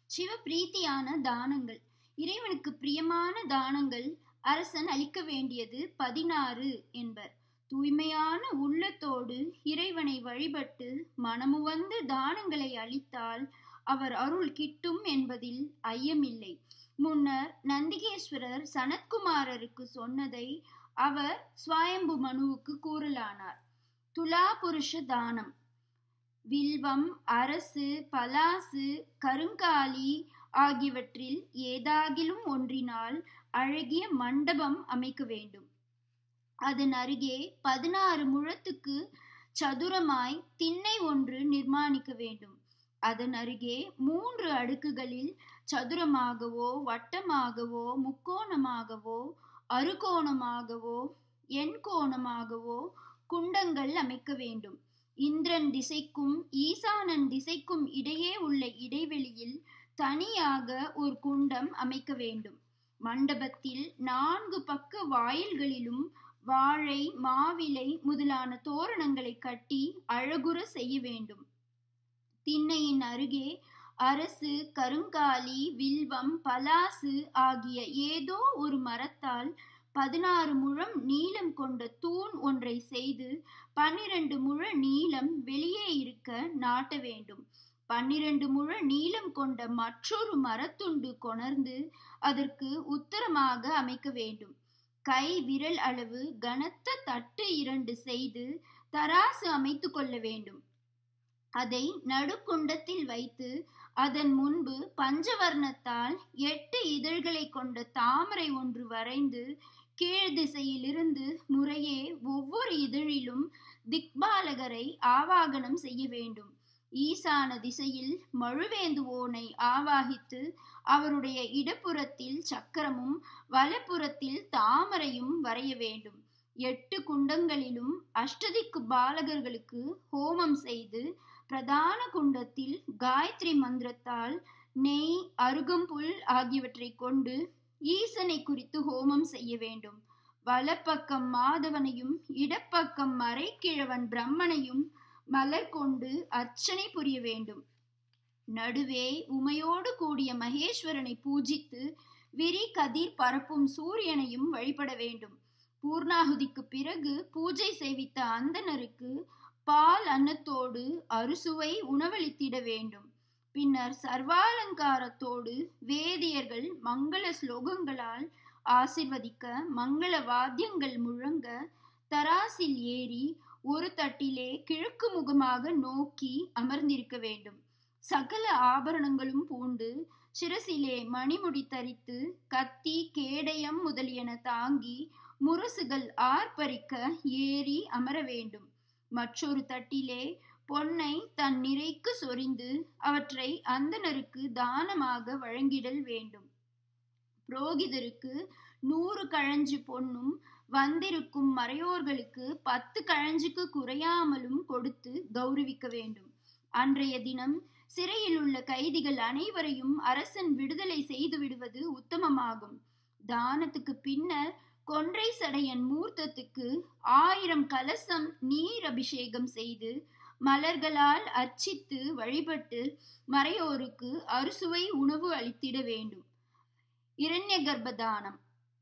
சிவ பிரீத்தியான தானங்கள் இறைவனுக்கு பிரியமான தானங்கள் அரசன் அளிக்க வேண்டியது பதினாறு என்பர் தூய்மையான உள்ளத்தோடு இறைவனை வழிபட்டு மனமுவந்து தானங்களை அளித்தால் அவர் அருள் கிட்டும் என்பதில் ஐயமில்லை முன்னர் நந்திகேஸ்வரர் சனத்குமாரருக்கு சொன்னதை அவர் ஸ்வயம்பு மனுவுக்கு கூறலானார் துலா புருஷ தானம் வில்வம் அரசு பலாசு கருங்காலி ஆகியவற்றில் ஏதாகிலும் ஒன்றினால் அழகிய மண்டபம் அமைக்க வேண்டும் அதன் அருகே பதினாறு முழத்துக்கு சதுரமாய் திண்ணை ஒன்று நிர்மாணிக்க வேண்டும் அதன் அருகே மூன்று அடுக்குகளில் சதுரமாகவோ வட்டமாகவோ முக்கோணமாகவோ அறுகோணமாகவோ எண்கோணமாகவோ குண்டங்கள் அமைக்க வேண்டும் இந்திரன் திசைக்கும் ஈசானன் திசைக்கும் இடையே உள்ள இடைவெளியில் தனியாக ஒரு குண்டம் அமைக்க வேண்டும் மண்டபத்தில் நான்கு பக்க வாயில்களிலும் வாழை மாவிலை முதலான தோரணங்களை கட்டி அழகுற செய்ய வேண்டும் திண்ணையின் அருகே அரசு கருங்காலி வில்வம் பலாசு ஆகிய ஏதோ ஒரு மரத்தால் பதினாறு முழம் நீளம் கொண்ட தூண் ஒன்றை செய்து பன்னிரண்டு முழ நீளம் வெளியே இருக்க நாட்ட வேண்டும் பன்னிரண்டு முழ நீளம் கொண்ட மற்றொரு மரத்துண்டு கொணர்ந்து அதற்கு உத்தரமாக அமைக்க வேண்டும் கை விரல் அளவு கனத்த தட்டு இரண்டு செய்து தராசு அமைத்து கொள்ள வேண்டும் அதை நடுக்குண்டத்தில் வைத்து அதன் முன்பு பஞ்சவர்ணத்தால் எட்டு இதழ்களை கொண்ட தாமரை ஒன்று வரைந்து கீழ் திசையிலிருந்து முறையே ஒவ்வொரு இதழிலும் திக்பாலகரை ஆவாகனம் செய்ய வேண்டும் ஈசான திசையில் மழுவேந்துவோனை ஆவாகித்து அவருடைய இடப்புறத்தில் சக்கரமும் வலப்புறத்தில் தாமரையும் வரைய வேண்டும் எட்டு குண்டங்களிலும் அஷ்டதிக்கு பாலகர்களுக்கு ஹோமம் செய்து பிரதான குண்டத்தில் காயத்ரி மந்திரத்தால் நெய் அருகம்புல் ஆகியவற்றை கொண்டு ஈசனை குறித்து ஹோமம் செய்ய வேண்டும் வலப்பக்கம் மாதவனையும் இடப்பக்கம் மறைக்கிழவன் பிரம்மனையும் மலர் கொண்டு அர்ச்சனை புரிய வேண்டும் நடுவே உமையோடு கூடிய மகேஸ்வரனை பூஜித்து விரி கதிர் பரப்பும் சூரியனையும் வழிபட வேண்டும் பூர்ணாகுதிக்கு பிறகு பூஜை செய்வித்த அந்தனருக்கு பால் அன்னத்தோடு அறுசுவை உணவளித்திட வேண்டும் பின்னர் சர்வாலங்காரத்தோடு வேதியர்கள் மங்கள ஸ்லோகங்களால் ஆசிர்வதிக்க மங்கள வாத்தியங்கள் முழங்க தராசில் ஏறி ஒரு தட்டிலே கிழக்கு முகமாக நோக்கி அமர்ந்திருக்க வேண்டும் சகல ஆபரணங்களும் பூண்டு சிரசிலே மணிமுடி தரித்து கத்தி கேடயம் முதலியன தாங்கி முரசுகள் ஆர்ப்பரிக்க ஏறி அமர வேண்டும் மற்றொரு தட்டிலே பொன்னை தன் நிறைக்கு சொரிந்து அவற்றை அந்தனருக்கு தானமாக வழங்கிடல் வேண்டும் புரோகிதருக்கு நூறு கழஞ்சு பொன்னும் வந்திருக்கும் மறையோர்களுக்கு பத்து கழஞ்சுக்கு குறையாமலும் கொடுத்து கௌரவிக்க வேண்டும் அன்றைய தினம் சிறையில் உள்ள கைதிகள் அனைவரையும் அரசன் விடுதலை செய்து விடுவது உத்தமமாகும் தானத்துக்கு பின்னர் கொன்றை சடையன் மூர்த்தத்துக்கு ஆயிரம் கலசம் நீர் அபிஷேகம் செய்து மலர்களால் அர்ச்சித்து வழிபட்டு மறையோருக்கு அறுசுவை உணவு அளித்திட வேண்டும் இரண்ய கர்ப்பதானம்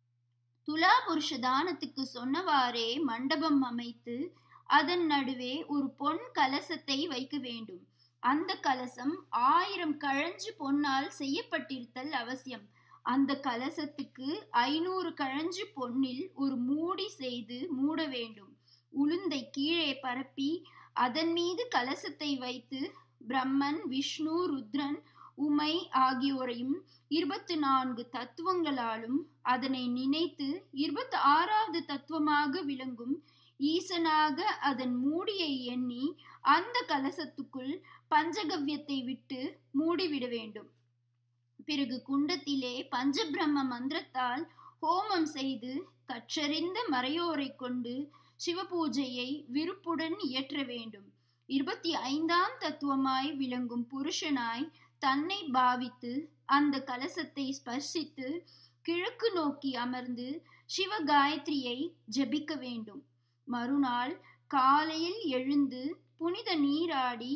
துலா புருஷ தானத்துக்கு சொன்னவாறே மண்டபம் அமைத்து அதன் நடுவே ஒரு பொன் கலசத்தை வைக்க வேண்டும் அந்த கலசம் ஆயிரம் கழஞ்சு பொன்னால் செய்யப்பட்டிருத்தல் அவசியம் அந்த கலசத்துக்கு ஐநூறு கழஞ்சு பொன்னில் ஒரு மூடி செய்து மூட வேண்டும் உளுந்தை கீழே பரப்பி அதன் மீது கலசத்தை வைத்து பிரம்மன் விஷ்ணு ருத்ரன் உமை ஆகியோரையும் இருபத்தி நான்கு தத்துவங்களாலும் அதனை நினைத்து இருபத்தி ஆறாவது தத்துவமாக விளங்கும் ஈசனாக அதன் மூடியை எண்ணி அந்த கலசத்துக்குள் பஞ்சகவ்யத்தை விட்டு மூடிவிட வேண்டும் பிறகு குண்டத்திலே பஞ்சபிரம்ம மந்திரத்தால் ஹோமம் செய்து கற்றறிந்த மறையோரை கொண்டு சிவபூஜையை விருப்புடன் இயற்ற வேண்டும் இருபத்தி ஐந்தாம் தத்துவமாய் விளங்கும் புருஷனாய் தன்னை பாவித்து அந்த கலசத்தை ஸ்பர்சித்து கிழக்கு நோக்கி அமர்ந்து சிவ காயத்ரியை ஜபிக்க வேண்டும் மறுநாள் காலையில் எழுந்து புனித நீராடி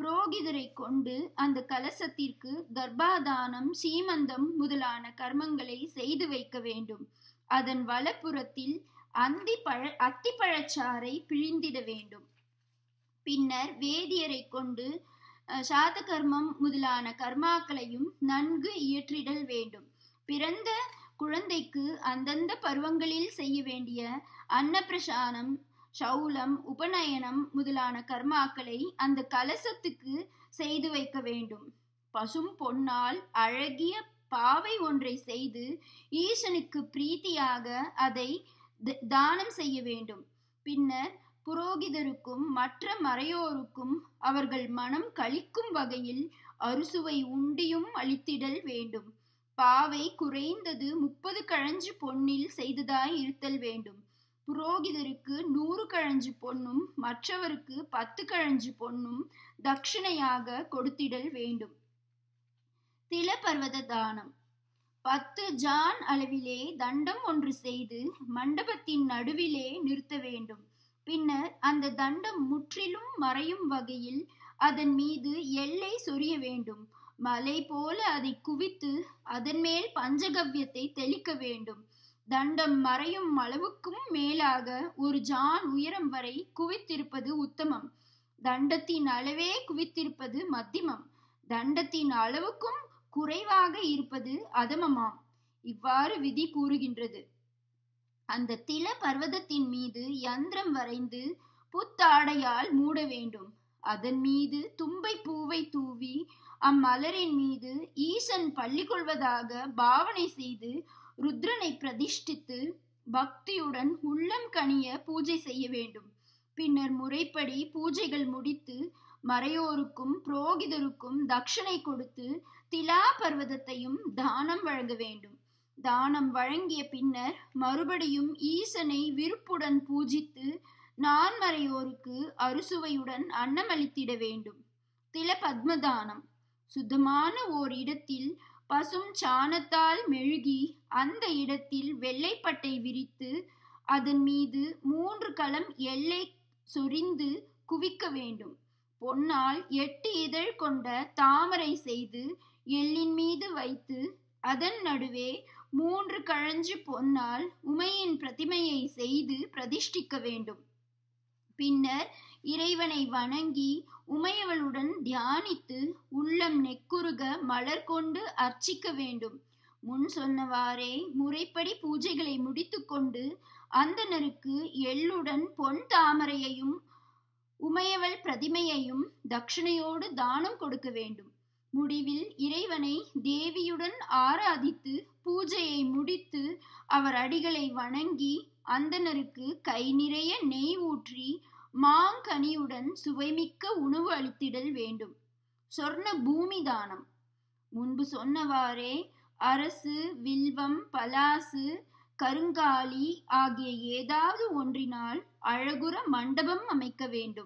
புரோகிதரை கொண்டு அந்த கலசத்திற்கு கர்ப்பாதானம் சீமந்தம் முதலான கர்மங்களை செய்து வைக்க வேண்டும் அதன் வலப்புறத்தில் அந்தி பழ அத்திப்பழச்சாறை பிழிந்திட வேண்டும் பின்னர் வேதியரை கொண்டு சாத கர்மம் முதலான கர்மாக்களையும் நன்கு இயற்றிடல் வேண்டும் பிறந்த குழந்தைக்கு அந்தந்த பருவங்களில் செய்ய வேண்டிய அன்னப்பிரசானம் சௌலம் உபநயனம் முதலான கர்மாக்களை அந்த கலசத்துக்கு செய்து வைக்க வேண்டும் பசும் பொன்னால் அழகிய பாவை ஒன்றை செய்து ஈசனுக்கு பிரீத்தியாக அதை தானம் செய்ய வேண்டும் பின்னர் புரோகிதருக்கும் மற்ற மறையோருக்கும் அவர்கள் மனம் கழிக்கும் வகையில் அறுசுவை உண்டியும் அளித்திடல் வேண்டும் பாவை குறைந்தது முப்பது கழஞ்சு பொன்னில் செய்ததாய் இருத்தல் வேண்டும் புரோகிதருக்கு நூறு கழஞ்சு பொன்னும் மற்றவருக்கு பத்து கழஞ்சு பொன்னும் தட்சிணையாக கொடுத்திடல் வேண்டும் திலபர்வத தானம் பத்து ஜான் அளவிலே தண்டம் ஒன்று செய்து மண்டபத்தின் நடுவிலே நிறுத்த வேண்டும் பின்னர் அந்த தண்டம் முற்றிலும் மறையும் வகையில் அதன் மீது எல்லை சொரிய வேண்டும் மலை போல அதை குவித்து அதன் மேல் பஞ்சகவ்யத்தை தெளிக்க வேண்டும் தண்டம் மறையும் அளவுக்கும் மேலாக ஒரு ஜான் உயரம் வரை குவித்திருப்பது உத்தமம் தண்டத்தின் அளவே குவித்திருப்பது மத்தியமம் தண்டத்தின் அளவுக்கும் குறைவாக இருப்பது அதமமாம் இவ்வாறு விதி கூறுகின்றது அந்த தில பர்வதத்தின் மீது யந்திரம் வரைந்து புத்தாடையால் மூட வேண்டும் அதன் மீது தும்பை பூவை தூவி அம்மலரின் மீது ஈசன் பள்ளி கொள்வதாக பாவனை செய்து ருத்ரனை பிரதிஷ்டித்து பக்தியுடன் உள்ளம் கனிய பூஜை செய்ய வேண்டும் பின்னர் முறைப்படி பூஜைகள் முடித்து மறையோருக்கும் புரோகிதருக்கும் தட்சணை கொடுத்து திலா பர்வதத்தையும் தானம் வழங்க வேண்டும் தானம் வழங்கிய பின்னர் மறுபடியும் ஈசனை விருப்புடன் பூஜித்து நான்மறையோருக்கு அறுசுவையுடன் அன்னமளித்திட வேண்டும் தில பத்மதானம் சுத்தமான ஓர் இடத்தில் பசும் சாணத்தால் மெழுகி அந்த இடத்தில் வெள்ளைப்பட்டை விரித்து அதன் மீது மூன்று களம் எல்லை சொரிந்து குவிக்க வேண்டும் பொன்னால் எட்டு இதழ் கொண்ட தாமரை செய்து எள்ளின் மீது வைத்து அதன் நடுவே மூன்று கழஞ்சு பொன்னால் உமையின் பிரதிமையை செய்து பிரதிஷ்டிக்க வேண்டும் பின்னர் இறைவனை வணங்கி உமையவளுடன் தியானித்து உள்ளம் நெக்குருக மலர் கொண்டு அர்ச்சிக்க வேண்டும் முன் சொன்னவாறே முறைப்படி பூஜைகளை முடித்துக்கொண்டு அந்தனருக்கு எள்ளுடன் பொன் தாமரையையும் உமையவள் பிரதிமையையும் தட்சிணையோடு தானம் கொடுக்க வேண்டும் முடிவில் இறைவனை தேவியுடன் ஆராதித்து பூஜையை முடித்து அவர் அடிகளை வணங்கி அந்தனருக்கு கை நிறைய நெய் ஊற்றி மாங்கனியுடன் சுவைமிக்க உணவு அளித்திடல் வேண்டும் சொர்ண பூமி தானம் முன்பு சொன்னவாறே அரசு வில்வம் பலாசு கருங்காலி ஆகிய ஏதாவது ஒன்றினால் அழகுற மண்டபம் அமைக்க வேண்டும்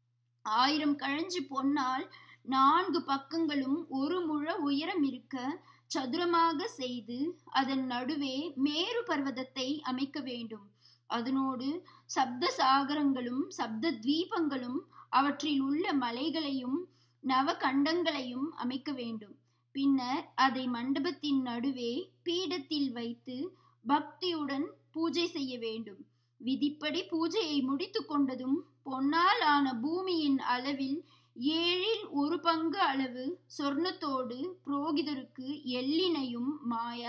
ஆயிரம் கழஞ்சு பொன்னால் நான்கு பக்கங்களும் ஒரு முழ உயரம் இருக்க சதுரமாக செய்து அதன் நடுவே மேரு பர்வதத்தை அமைக்க வேண்டும் அதனோடு சப்த சாகரங்களும் சப்த தீபங்களும் அவற்றில் உள்ள மலைகளையும் நவகண்டங்களையும் அமைக்க வேண்டும் பின்னர் அதை மண்டபத்தின் நடுவே பீடத்தில் வைத்து பக்தியுடன் பூஜை செய்ய வேண்டும் விதிப்படி பூஜையை முடித்து கொண்டதும் பொன்னால் ஆன பூமியின் அளவில் ஏழில் ஒரு பங்கு அளவு சொர்ணத்தோடு புரோகிதருக்கு எள்ளினையும் மாய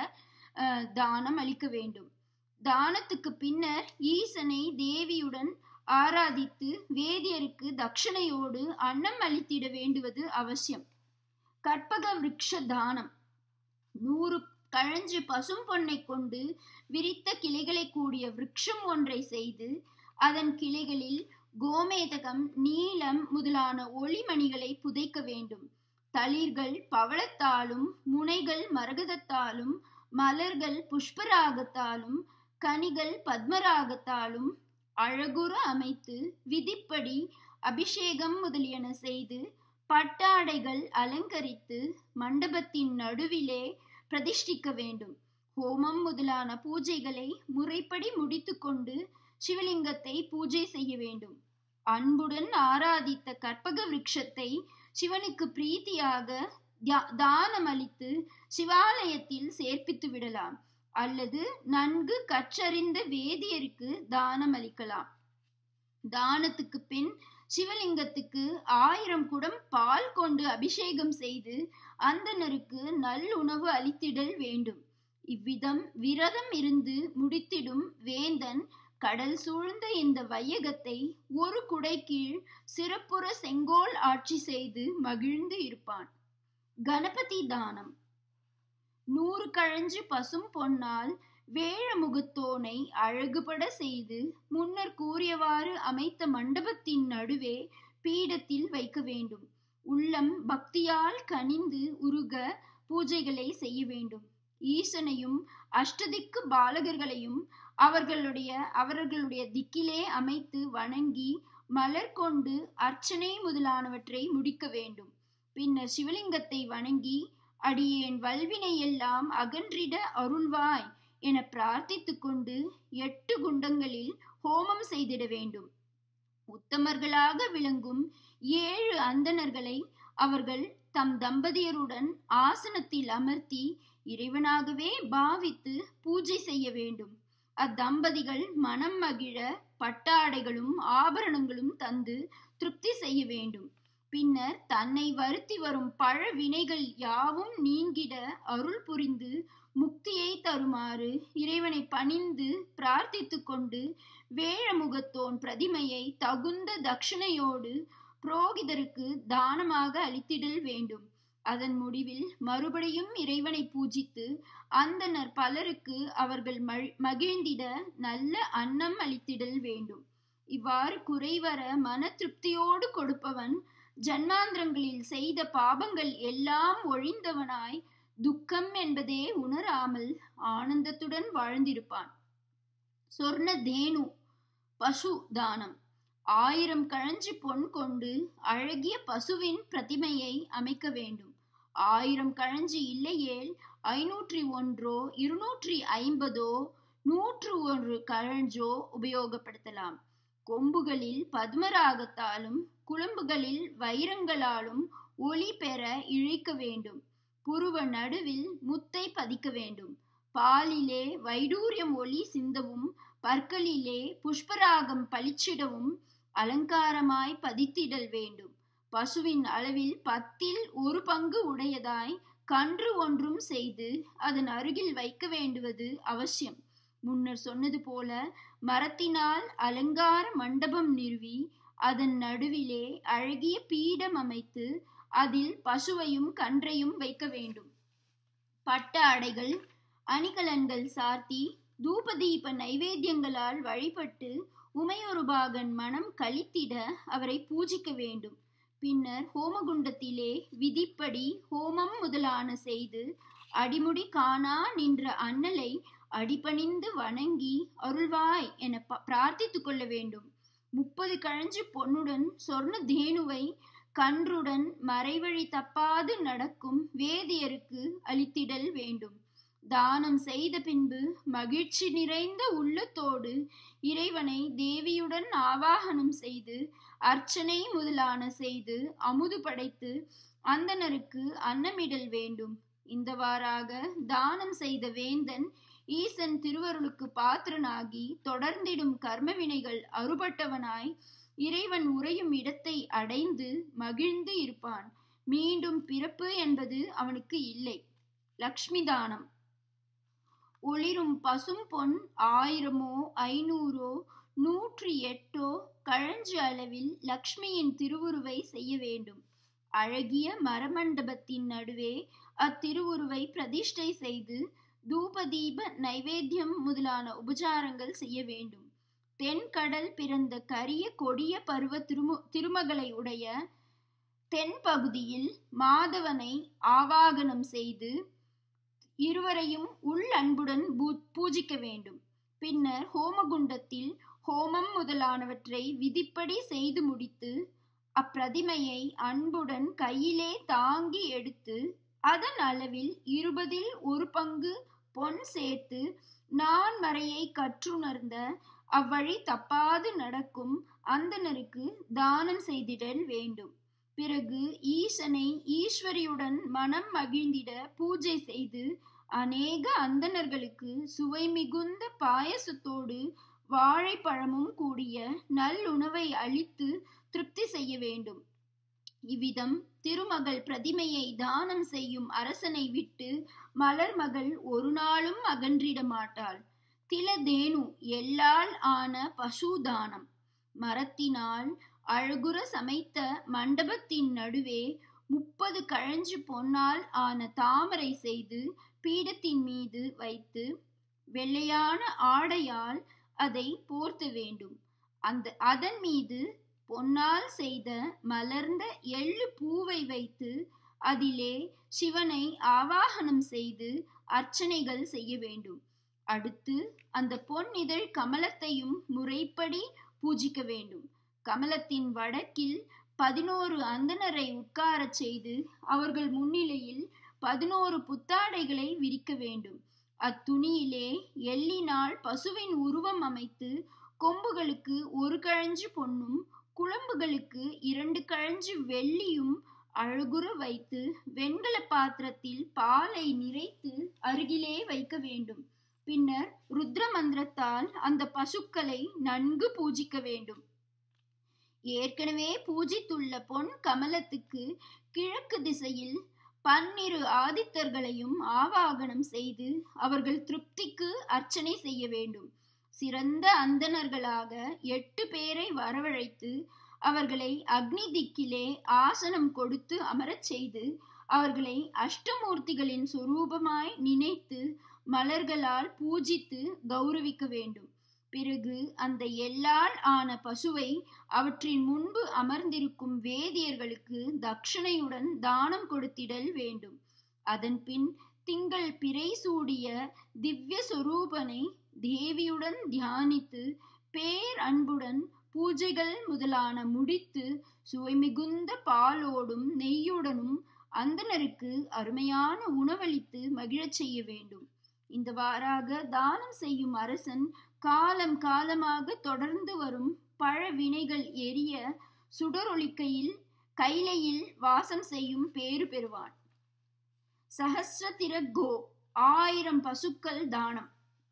தானம் அளிக்க வேண்டும் தானத்துக்கு பின்னர் ஈசனை தேவியுடன் ஆராதித்து வேதியருக்கு தட்சணையோடு அன்னம் அளித்திட வேண்டுவது அவசியம் கற்பக விருட்ச தானம் நூறு கழஞ்சு பசும் பொன்னை கொண்டு விரித்த கிளைகளை கூடிய விருட்சம் ஒன்றை செய்து அதன் கிளைகளில் கோமேதகம் நீலம் முதலான ஒளிமணிகளை புதைக்க வேண்டும் தளிர்கள் பவளத்தாலும் முனைகள் மரகதத்தாலும் மலர்கள் புஷ்பராகத்தாலும் கனிகள் பத்மராகத்தாலும் அழகுற அமைத்து விதிப்படி அபிஷேகம் முதலியன செய்து பட்டாடைகள் அலங்கரித்து மண்டபத்தின் நடுவிலே பிரதிஷ்டிக்க வேண்டும் ஹோமம் முதலான பூஜைகளை முறைப்படி முடித்துக்கொண்டு சிவலிங்கத்தை பூஜை செய்ய வேண்டும் அன்புடன் ஆராதித்த கற்பக விருட்சத்தை சிவனுக்கு பிரீத்தியாக தியா- தானம் அளித்து சிவாலயத்தில் சேர்ப்பித்து விடலாம் அல்லது நன்கு கற்றறிந்த வேதியருக்கு தானம் அளிக்கலாம் தானத்துக்கு பின் சிவலிங்கத்துக்கு ஆயிரம் குடம் பால் கொண்டு அபிஷேகம் செய்து அந்தணருக்கு நல்லுணவு அளித்திடல் வேண்டும் இவ்விதம் விரதம் இருந்து முடித்திடும் வேந்தன் கடல் சூழ்ந்த இந்த வையகத்தை ஒரு குடை கீழ் சிறப்புற செங்கோல் ஆட்சி செய்து மகிழ்ந்து இருப்பான் கணபதி தானம் நூறு கழஞ்சு பசும் பொன்னால் வேழமுகத்தோனை அழகுபட செய்து முன்னர் கூறியவாறு அமைத்த மண்டபத்தின் நடுவே பீடத்தில் வைக்க வேண்டும் உள்ளம் பக்தியால் கனிந்து உருக பூஜைகளை செய்ய வேண்டும் ஈசனையும் அஷ்டதிக்கு பாலகர்களையும் அவர்களுடைய அவர்களுடைய திக்கிலே அமைத்து வணங்கி மலர் கொண்டு அர்ச்சனை முதலானவற்றை முடிக்க வேண்டும் பின்னர் சிவலிங்கத்தை வணங்கி அடியேன் வல்வினை எல்லாம் அகன்றிட அருள்வாய் என பிரார்த்தித்துக் கொண்டு எட்டு குண்டங்களில் ஹோமம் செய்திட வேண்டும் உத்தமர்களாக விளங்கும் ஏழு அந்தணர்களை அவர்கள் தம் தம்பதியருடன் ஆசனத்தில் அமர்த்தி இறைவனாகவே பாவித்து பூஜை செய்ய வேண்டும் அத்தம்பதிகள் மனம் மகிழ பட்டாடைகளும் ஆபரணங்களும் தந்து திருப்தி செய்ய வேண்டும் பின்னர் தன்னை வருத்தி வரும் பழ வினைகள் யாவும் நீங்கிட அருள் புரிந்து முக்தியை தருமாறு இறைவனை பணிந்து பிரார்த்தித்துக் கொண்டு வேழமுகத்தோன் பிரதிமையை தகுந்த தட்சிணையோடு புரோகிதருக்கு தானமாக அளித்திடல் வேண்டும் அதன் முடிவில் மறுபடியும் இறைவனை பூஜித்து அந்தனர் பலருக்கு அவர்கள் மழ்- மகிழ்ந்திட நல்ல அன்னம் அளித்திடல் வேண்டும் இவ்வாறு குறைவர மன திருப்தியோடு கொடுப்பவன் ஜன்மாந்திரங்களில் செய்த பாபங்கள் எல்லாம் ஒழிந்தவனாய் துக்கம் என்பதே உணராமல் ஆனந்தத்துடன் வாழ்ந்திருப்பான் சொர்ண தேனு பசு தானம் ஆயிரம் கழஞ்சி பொன் கொண்டு அழகிய பசுவின் பிரதிமையை அமைக்க வேண்டும் ஆயிரம் கழஞ்சி இல்லையேல் ஐநூற்றி ஒன்றோ இருநூற்றி ஐம்பதோ நூற்று ஒன்று கழஞ்சோ உபயோகப்படுத்தலாம் கொம்புகளில் பத்மராகத்தாலும் குளம்புகளில் வைரங்களாலும் ஒளி பெற இழைக்க வேண்டும் புருவ நடுவில் முத்தை பதிக்க வேண்டும் பாலிலே வைடூரியம் ஒளி சிந்தவும் பற்களிலே புஷ்பராகம் பளிச்சிடவும் அலங்காரமாய் பதித்திடல் வேண்டும் பசுவின் அளவில் பத்தில் ஒரு பங்கு உடையதாய் கன்று ஒன்றும் செய்து அதன் அருகில் வைக்க வேண்டுவது அவசியம் முன்னர் சொன்னது போல மரத்தினால் அலங்கார மண்டபம் நிறுவி அதன் நடுவிலே அழகிய பீடம் அமைத்து அதில் பசுவையும் கன்றையும் வைக்க வேண்டும் பட்ட அடைகள் அணிகலன்கள் சார்த்தி தூபதீப நைவேத்தியங்களால் வழிபட்டு உமையொருபாகன் மனம் கழித்திட அவரை பூஜிக்க வேண்டும் பின்னர் ஹோமகுண்டத்திலே விதிப்படி ஹோமம் முதலான செய்து அடிமுடி காணா நின்ற அண்ணலை அடிபணிந்து வணங்கி அருள்வாய் என ப- பிரார்த்தித்துக் கொள்ள வேண்டும் முப்பது கழஞ்சு பொன்னுடன் சொர்ண தேனுவை கன்றுடன் மறைவழி தப்பாது நடக்கும் வேதியருக்கு அளித்திடல் வேண்டும் தானம் செய்த பின்பு மகிழ்ச்சி நிறைந்த உள்ளத்தோடு இறைவனை தேவியுடன் ஆவாகனம் செய்து அர்ச்சனை முதலான செய்து அமுது படைத்து அந்தணருக்கு அன்னமிடல் வேண்டும் இந்தவாறாக தானம் செய்த வேந்தன் ஈசன் திருவருளுக்கு பாத்திரனாகி தொடர்ந்திடும் கர்மவினைகள் அறுபட்டவனாய் இறைவன் உறையும் இடத்தை அடைந்து மகிழ்ந்து இருப்பான் மீண்டும் பிறப்பு என்பது அவனுக்கு இல்லை லக்ஷ்மி தானம் ஒளிரும் பசும் பொன் ஆயிரமோ ஐநூறோ நூற்றி எட்டோ கழஞ்சு அளவில் லக்ஷ்மியின் திருவுருவை செய்ய வேண்டும் அழகிய மரமண்டபத்தின் நடுவே அத்திருவுருவை பிரதிஷ்டை செய்து தூபதீப நைவேத்தியம் முதலான உபசாரங்கள் செய்ய வேண்டும் தென்கடல் பிறந்த கரிய கொடிய பருவ திருமு திருமகளை உடைய தென்பகுதியில் மாதவனை ஆவாகனம் செய்து இருவரையும் உள் அன்புடன் பூ- பூஜிக்க வேண்டும் பின்னர் ஹோமகுண்டத்தில் ஹோமம் முதலானவற்றை விதிப்படி செய்து முடித்து அப்பிரதிமையை அன்புடன் கையிலே தாங்கி எடுத்து அதன் அளவில் இருபதில் ஒரு பங்கு பொன் சேர்த்து நான் மறையை கற்றுணர்ந்த அவ்வழி தப்பாது நடக்கும் அந்தணருக்கு தானம் செய்திடல் வேண்டும் பிறகு ஈசனை ஈஸ்வரியுடன் மனம் மகிழ்ந்திட பூஜை செய்து அநேக அந்தணர்களுக்கு சுவை மிகுந்த பாயசத்தோடு வாழைப்பழமும் கூடிய நல்லுணவை அளித்து திருப்தி செய்ய வேண்டும் இவ்விதம் திருமகள் பிரதிமையை தானம் செய்யும் அரசனை விட்டு மலர்மகள் ஒரு நாளும் அகன்றிட மாட்டாள் திலதேனு எல்லால் ஆன பசுதானம் மரத்தினால் அழகுற சமைத்த மண்டபத்தின் நடுவே முப்பது கழஞ்சு பொன்னால் ஆன தாமரை செய்து பீடத்தின் மீது வைத்து வெள்ளையான ஆடையால் அதை போர்த்த வேண்டும் அந்த அதன் மீது பொன்னால் செய்த மலர்ந்த எள்ளு பூவை வைத்து அதிலே சிவனை ஆவாகனம் செய்து அர்ச்சனைகள் செய்ய வேண்டும் அடுத்து அந்த பொன் இதழ் கமலத்தையும் முறைப்படி பூஜிக்க வேண்டும் கமலத்தின் வடக்கில் பதினோரு அந்தணரை உட்காரச் செய்து அவர்கள் முன்னிலையில் பதினோரு புத்தாடைகளை விரிக்க வேண்டும் அத்துணியிலே எள்ளினால் பசுவின் உருவம் அமைத்து கொம்புகளுக்கு ஒரு கழஞ்சு பொன்னும் குழம்புகளுக்கு இரண்டு கழஞ்சு வெள்ளியும் அழகுற வைத்து வெண்கல பாத்திரத்தில் பாலை நிறைத்து அருகிலே வைக்க வேண்டும் பின்னர் ருத்ர மந்திரத்தால் அந்த பசுக்களை நன்கு பூஜிக்க வேண்டும் ஏற்கனவே பூஜித்துள்ள பொன் கமலத்துக்கு கிழக்கு திசையில் பன்னிரு ஆதித்தர்களையும் ஆவாகனம் செய்து அவர்கள் திருப்திக்கு அர்ச்சனை செய்ய வேண்டும் சிறந்த அந்தணர்களாக எட்டு பேரை வரவழைத்து அவர்களை அக்னி திக்கிலே ஆசனம் கொடுத்து அமரச் செய்து அவர்களை அஷ்டமூர்த்திகளின் சொரூபமாய் நினைத்து மலர்களால் பூஜித்து கௌரவிக்க வேண்டும் பிறகு அந்த எல்லால் ஆன பசுவை அவற்றின் முன்பு அமர்ந்திருக்கும் வேதியர்களுக்கு தட்சணையுடன் தானம் கொடுத்திடல் வேண்டும் அதன் பின் திங்கள் பிறை சூடிய திவ்ய சொரூபனை தேவியுடன் தியானித்து பேர் அன்புடன் பூஜைகள் முதலான முடித்து சுவை மிகுந்த பாலோடும் நெய்யுடனும் அந்தனருக்கு அருமையான உணவளித்து மகிழச் செய்ய வேண்டும் இந்த வாராக தானம் செய்யும் அரசன் காலம் காலமாக தொடர்ந்து வரும் பழ வினைகள் எரிய சுடரொளிக்கையில் கைலையில் வாசம் செய்யும் பேறு பெறுவான் சஹசிரதிர கோ ஆயிரம் பசுக்கள் தானம்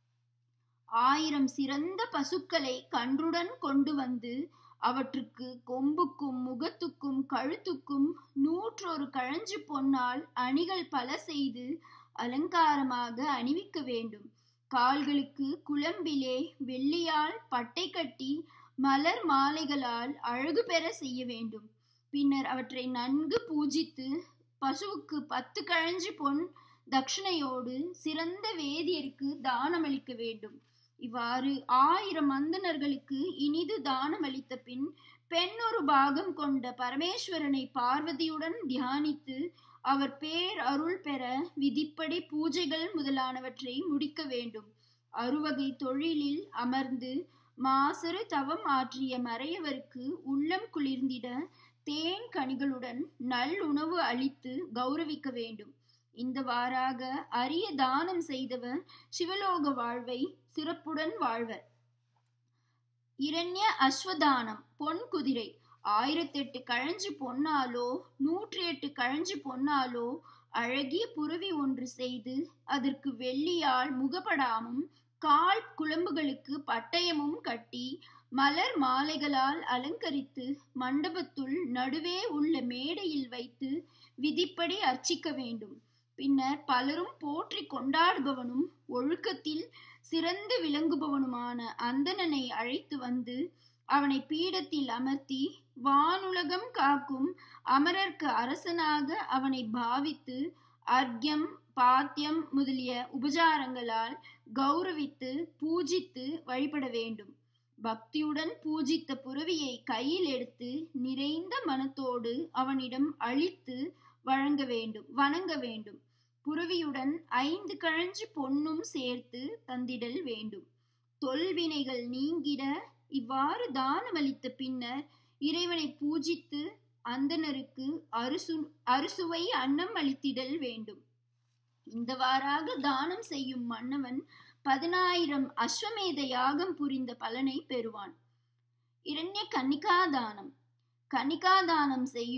ஆயிரம் சிறந்த பசுக்களை கன்றுடன் கொண்டு வந்து அவற்றுக்கு கொம்புக்கும் முகத்துக்கும் கழுத்துக்கும் நூற்றொரு கழஞ்சு பொன்னால் அணிகள் பல செய்து அலங்காரமாக அணிவிக்க வேண்டும் கால்களுக்கு குளம்பிலே வெள்ளியால் பட்டை கட்டி மலர் மாலைகளால் அழகு பெற செய்ய வேண்டும் பின்னர் அவற்றை நன்கு பூஜித்து பசுவுக்கு பத்து கழஞ்சு பொன் தட்சணையோடு சிறந்த வேதியருக்கு தானமளிக்க வேண்டும் இவ்வாறு ஆயிரம் அந்தணர்களுக்கு இனிது தானமளித்த பின் பெண் ஒரு பாகம் கொண்ட பரமேஸ்வரனை பார்வதியுடன் தியானித்து அவர் பேர் அருள் பெற விதிப்படி பூஜைகள் முதலானவற்றை முடிக்க வேண்டும் அறுவகை தொழிலில் அமர்ந்து மாசரு தவம் ஆற்றிய மறையவருக்கு உள்ளம் குளிர்ந்திட தேன் கனிகளுடன் நல்லுணவு அளித்து கௌரவிக்க வேண்டும் இந்த வாராக அரிய தானம் செய்தவர் சிவலோக வாழ்வை சிறப்புடன் வாழ்வர் இரண்ய அஸ்வதானம் பொன் குதிரை ஆயிரத்தெட்டு கழஞ்சு பொன்னாலோ நூற்றி எட்டு கழஞ்சு பொன்னாலோ அழகிய புறவி ஒன்று செய்து அதற்கு வெள்ளியால் முகப்படாமும் கால் குழம்புகளுக்கு பட்டயமும் கட்டி மலர் மாலைகளால் அலங்கரித்து மண்டபத்துள் நடுவே உள்ள மேடையில் வைத்து விதிப்படி அர்ச்சிக்க வேண்டும் பின்னர் பலரும் போற்றி கொண்டாடுபவனும் ஒழுக்கத்தில் சிறந்து விளங்குபவனுமான அந்தணனை அழைத்து வந்து அவனை பீடத்தில் அமர்த்தி வானுலகம் காக்கும் அமரர்க்கு அரசனாக அவனை பாவித்து அர்க்யம் பாத்தியம் முதலிய உபசாரங்களால் கௌரவித்து பூஜித்து வழிபட வேண்டும் பக்தியுடன் பூஜித்த புறவியை கையில் எடுத்து நிறைந்த மனத்தோடு அவனிடம் அழித்து வழங்க வேண்டும் வணங்க வேண்டும் புறவியுடன் ஐந்து கழஞ்சு பொன்னும் சேர்த்து தந்திடல் வேண்டும் தொல்வினைகள் நீங்கிட இவ்வாறு தானமளித்த பின்னர் இறைவனை பூஜித்து அந்தனருக்கு அறுசு அறுசுவை அன்னம் அளித்திடல் வேண்டும் இந்தவாறாக தானம் செய்யும் மன்னவன் பதினாயிரம் அஸ்வமேத யாகம் புரிந்த பலனை பெறுவான் இரண்ய கன்னிகாதானம் கன்னிகாதானம் செய்யும்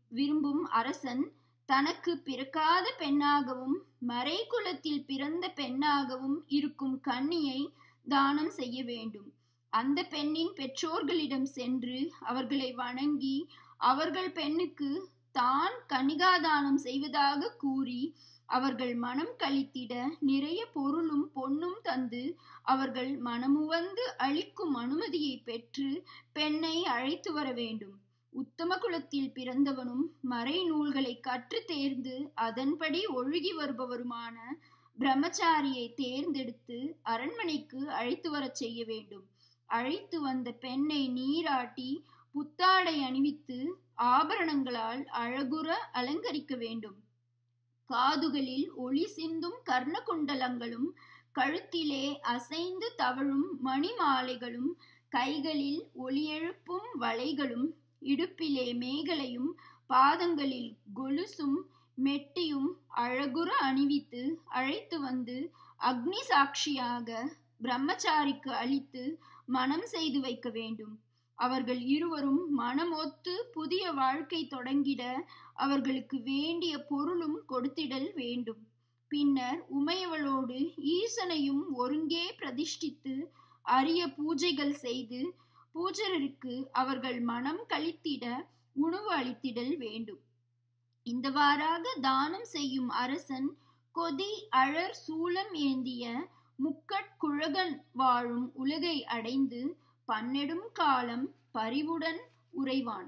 விரும்பும் அரசன் தனக்கு பிறக்காத பெண்ணாகவும் மறைக்குலத்தில் பிறந்த பெண்ணாகவும் இருக்கும் கன்னியை தானம் செய்ய வேண்டும் அந்த பெண்ணின் பெற்றோர்களிடம் சென்று அவர்களை வணங்கி அவர்கள் பெண்ணுக்கு தான் கன்னிகாதானம் செய்வதாக கூறி அவர்கள் மனம் கழித்திட நிறைய பொருளும் பொன்னும் தந்து அவர்கள் மனமுவந்து அளிக்கும் அனுமதியை பெற்று பெண்ணை அழைத்து வர வேண்டும் உத்தம குலத்தில் பிறந்தவனும் மறை நூல்களை கற்று தேர்ந்து அதன்படி ஒழுகி வருபவருமான பிரம்மச்சாரியை தேர்ந்தெடுத்து அரண்மனைக்கு அழைத்து வரச் செய்ய வேண்டும் அழைத்து வந்த பெண்ணை நீராட்டி புத்தாடை அணிவித்து ஆபரணங்களால் அழகுற அலங்கரிக்க வேண்டும் காதுகளில் ஒளி சிந்தும் கர்ண குண்டலங்களும் கழுத்திலே அசைந்து தவழும் மணி மாலைகளும் கைகளில் ஒளியெழுப்பும் வளைகளும் இடுப்பிலே மேகலையும் பாதங்களில் கொலுசும் மெட்டியும் அழகுற அணிவித்து அழைத்து வந்து அக்னி சாட்சியாக பிரம்மச்சாரிக்கு அளித்து மனம் செய்து வைக்க வேண்டும் அவர்கள் இருவரும் மனமொத்து புதிய வாழ்க்கை தொடங்கிட அவர்களுக்கு வேண்டிய பொருளும் கொடுத்திடல் வேண்டும் பின்னர் உமையவளோடு ஈசனையும் ஒருங்கே பிரதிஷ்டித்து அரிய பூஜைகள் செய்து பூஜருக்கு அவர்கள் மனம் கழித்திட உணவு அளித்திடல் வேண்டும் இந்தவாறாக தானம் செய்யும் அரசன் கொதி அழற் சூலம் ஏந்திய முக்கட்குழகன் வாழும் உலகை அடைந்து பன்னெடும் காலம் பரிவுடன் உறைவான்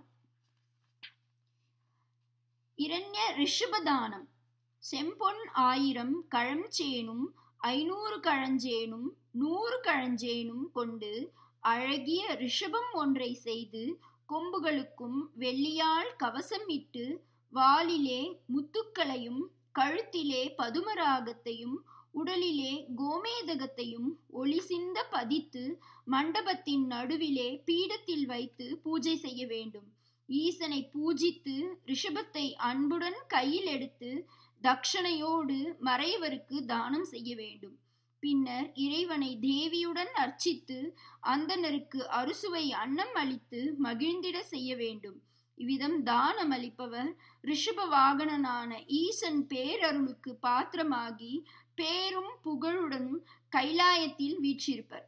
இரண்ய ரிஷபதானம் செம்பொன் ஆயிரம் கழஞ்சேனும் ஐநூறு கழஞ்சேனும் நூறு கழஞ்சேனும் கொண்டு அழகிய ரிஷபம் ஒன்றை செய்து கொம்புகளுக்கும் வெள்ளியால் கவசம் இட்டு வாலிலே முத்துக்களையும் கழுத்திலே பதுமராகத்தையும் உடலிலே கோமேதகத்தையும் ஒளி சிந்த பதித்து மண்டபத்தின் நடுவிலே பீடத்தில் வைத்து பூஜை செய்ய வேண்டும் ஈசனை பூஜித்து ரிஷபத்தை அன்புடன் கையில் எடுத்து தக்ஷணையோடு மறையவருக்கு தானம் செய்ய வேண்டும் பின்னர் இறைவனை தேவியுடன் அர்ச்சித்து அந்தனருக்கு அறுசுவை அன்னம் அளித்து மகிழ்ந்திட செய்ய வேண்டும் இவ்விதம் தானம் அளிப்பவர் ரிஷப வாகனனான ஈசன் பேரருளுக்கு பாத்திரமாகி பேரும் புகழுடனும் கைலாயத்தில் வீற்றிருப்பர்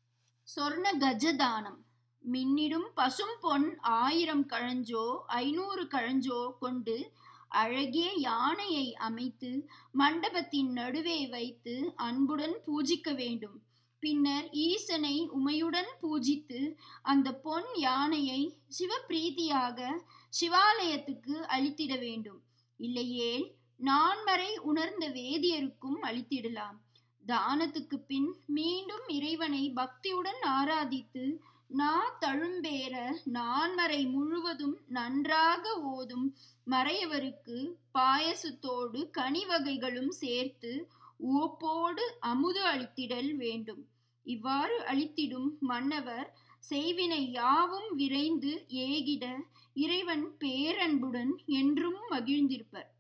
சொர்ண கஜதானம் மின்னிடும் பசும் பொன் ஆயிரம் கழஞ்சோ ஐநூறு கழஞ்சோ கொண்டு அழகிய யானையை அமைத்து மண்டபத்தின் நடுவே வைத்து அன்புடன் பூஜிக்க வேண்டும் பின்னர் ஈசனை உமையுடன் பூஜித்து அந்த பொன் யானையை சிவப்பிரீதியாக சிவாலயத்துக்கு அளித்திட வேண்டும் இல்லையேல் நான்மறை உணர்ந்த வேதியருக்கும் அளித்திடலாம் தானத்துக்கு பின் மீண்டும் இறைவனை பக்தியுடன் ஆராதித்து நா தழும்பேற நான்மறை முழுவதும் நன்றாக ஓதும் மறையவருக்கு பாயசத்தோடு கனி வகைகளும் சேர்த்து உவப்போடு அமுது அளித்திடல் வேண்டும் இவ்வாறு அளித்திடும் மன்னவர் செய்வினை யாவும் விரைந்து ஏகிட இறைவன் பேரன்புடன் என்றும் மகிழ்ந்திருப்பர்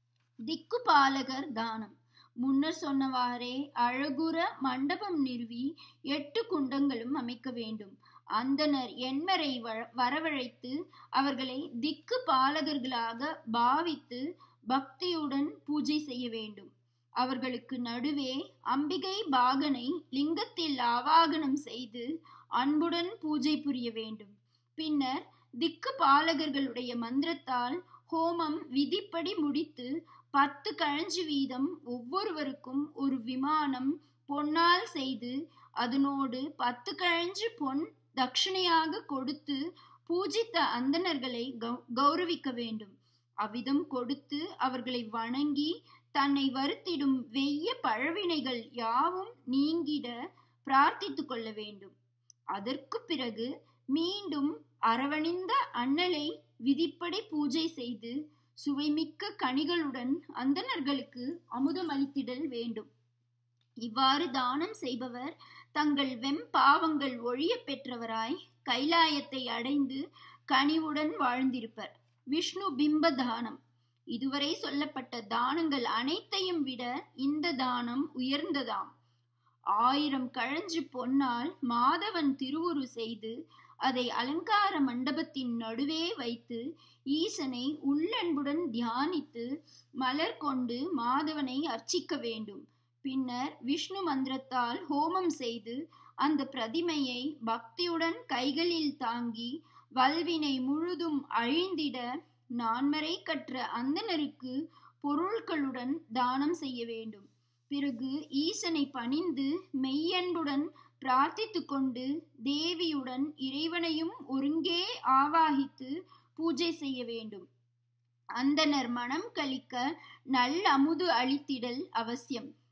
திக்கு பாலகர் தானம் முன்னர் சொன்னவாறே அழகுற மண்டபம் நிறுவி எட்டு குண்டங்களும் அமைக்க வேண்டும் அந்தனர் எண்மரை வரவழைத்து அவர்களை திக்கு பாலகர்களாக பாவித்து பக்தியுடன் பூஜை செய்ய வேண்டும் அவர்களுக்கு நடுவே அம்பிகை பாகனை லிங்கத்தில் ஆவாகனம் செய்து அன்புடன் பூஜை புரிய வேண்டும் பின்னர் திக்கு பாலகர்களுடைய மந்திரத்தால் ஹோமம் விதிப்படி முடித்து பத்து கழஞ்சு வீதம் ஒவ்வொருவருக்கும் ஒரு விமானம் பொன்னால் செய்து அதனோடு பத்து கழஞ்சு பொன் தட்சிணையாக கொடுத்து பூஜித்த அந்தணர்களை கௌரவிக்க வேண்டும் அவ்விதம் கொடுத்து அவர்களை வணங்கி தன்னை வருத்திடும் வெய்ய பழவினைகள் யாவும் நீங்கிட பிரார்த்தித்து கொள்ள வேண்டும் அதற்கு பிறகு மீண்டும் அரவணிந்த அண்ணலை விதிப்படி பூஜை செய்து சுவைமிக்க கனிகளுடன் அந்தணர்களுக்கு அமுதமளித்திடல் வேண்டும் இவ்வாறு தானம் செய்பவர் தங்கள் வெம்பாவங்கள் ஒழிய பெற்றவராய் கைலாயத்தை அடைந்து கனிவுடன் வாழ்ந்திருப்பர் விஷ்ணு பிம்ப தானம் இதுவரை சொல்லப்பட்ட தானங்கள் அனைத்தையும் விட இந்த தானம் உயர்ந்ததாம் ஆயிரம் கழஞ்சு பொன்னால் மாதவன் திருவுரு செய்து அதை அலங்கார மண்டபத்தின் நடுவே வைத்து ஈசனை உள்ளன்புடன் தியானித்து மலர் கொண்டு மாதவனை அர்ச்சிக்க வேண்டும் பின்னர் விஷ்ணு மந்திரத்தால் ஹோமம் செய்து அந்த பிரதிமையை பக்தியுடன் கைகளில் தாங்கி வல்வினை முழுதும் அழிந்திட நான்மறை கற்ற அந்தனருக்கு பொருட்களுடன் தானம் செய்ய வேண்டும் பிறகு ஈசனை பணிந்து மெய்யன்புடன் பிரார்த்தித்து கொண்டு தேவியுடன் இறைவனையும் ஒருங்கே ஆவாகித்து பூஜை செய்ய வேண்டும் அந்தனர் மனம் கழிக்க நல் அமுது அளித்திடல் அவசியம்